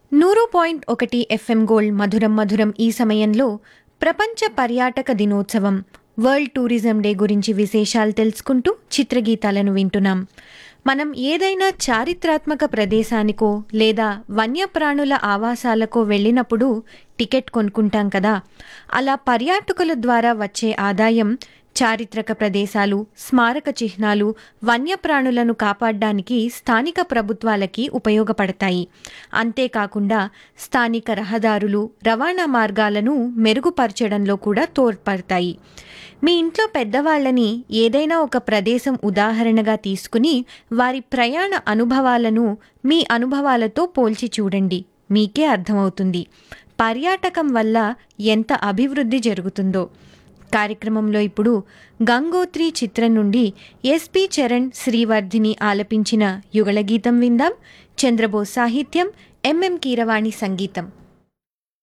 నూరు పాయింట్ ఒకటి FM gold మధురం మధురం ఈ సమయంలో ప్రపంచ పర్యాటక దినోత్సవం వరల్డ్ టూరిజం డే గురించి విశేషాలు తెలుసుకుంటూ చిత్రగీతాలను వింటున్నాం మనం ఏదైనా చారిత్రాత్మక ప్రదేశానికో లేదా వన్యప్రాణుల ఆవాసాలకో వెళ్ళినప్పుడు టికెట్ కొనుక్కుంటాం కదా అలా పర్యాటకుల ద్వారా వచ్చే ఆదాయం చారిత్రక ప్రదేశాలు స్మారక చిహ్నాలు వన్యప్రాణులను కాపాడడానికి స్థానిక ప్రభుత్వాలకి ఉపయోగపడతాయి అంతేకాకుండా స్థానిక రహదారులు రవాణా మార్గాలను మెరుగుపరచడంలో కూడా తోడ్పడతాయి మీ ఇంట్లో పెద్దవాళ్ళని ఏదైనా ఒక ప్రదేశం ఉదాహరణగా తీసుకుని వారి ప్రయాణ అనుభవాలను మీ అనుభవాలతో పోల్చి చూడండి మీకే అర్థమవుతుంది పర్యాటకం వల్ల ఎంత అభివృద్ధి జరుగుతుందో కార్యక్రమంలో ఇప్పుడు గంగోత్రి చిత్రం నుండి ఎస్పి చరణ్ శ్రీవర్ధిని ఆలపించిన యుగళగీతం విందాం చంద్రబోస్ సాహిత్యం ఎంఎం కీరవాణి సంగీతం